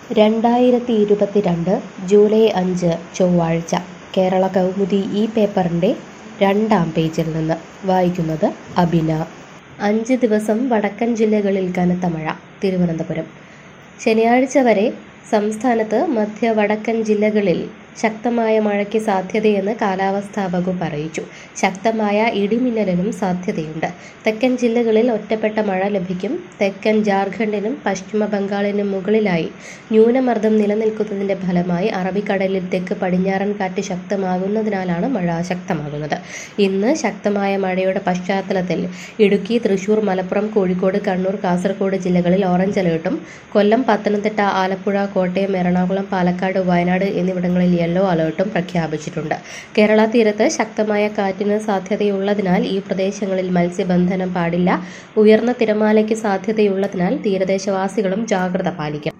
രണ്ടായിരത്തി ഇരുപത്തിരണ്ട് ജൂലൈ അഞ്ച് ചൊവ്വാഴ്ച കേരള കൗമുദി ഈ പേപ്പറിൻ്റെ രണ്ടാം പേജിൽ നിന്ന് വായിക്കുന്നത് അബിന അഞ്ച് ദിവസം വടക്കൻ ജില്ലകളിൽ കനത്ത മഴ തിരുവനന്തപുരം ശനിയാഴ്ച വരെ സംസ്ഥാനത്ത് മധ്യ വടക്കൻ ജില്ലകളിൽ ശക്തമായ മഴയ്ക്ക് സാധ്യതയെന്ന് കാലാവസ്ഥാ വകുപ്പ് അറിയിച്ചു ശക്തമായ ഇടിമിന്നലിനും സാധ്യതയുണ്ട് തെക്കൻ ജില്ലകളിൽ ഒറ്റപ്പെട്ട മഴ ലഭിക്കും തെക്കൻ ജാർഖണ്ഡിനും പശ്ചിമ ബംഗാളിനും മുകളിലായി ന്യൂനമർദ്ദം നിലനിൽക്കുന്നതിന്റെ ഫലമായി അറബിക്കടലിൽ തെക്ക് പടിഞ്ഞാറൻ കാറ്റ് ശക്തമാകുന്നതിനാലാണ് മഴ ശക്തമാകുന്നത് ഇന്ന് ശക്തമായ മഴയുടെ പശ്ചാത്തലത്തിൽ ഇടുക്കി തൃശൂർ മലപ്പുറം കോഴിക്കോട് കണ്ണൂർ കാസർഗോഡ് ജില്ലകളിൽ ഓറഞ്ച് അലേർട്ടും കൊല്ലം പത്തനംതിട്ട ആലപ്പുഴ കോട്ടയം എറണാകുളം പാലക്കാട് വയനാട് എന്നിവിടങ്ങളിൽ യെല്ലോ അലേർട്ടും പ്രഖ്യാപിച്ചിട്ടുണ്ട് കേരള തീരത്ത് ശക്തമായ കാറ്റിന് സാധ്യതയുള്ളതിനാൽ ഈ പ്രദേശങ്ങളിൽ മത്സ്യബന്ധനം പാടില്ല ഉയർന്ന തിരമാലയ്ക്ക് സാധ്യതയുള്ളതിനാൽ തീരദേശവാസികളും ജാഗ്രത പാലിക്കണം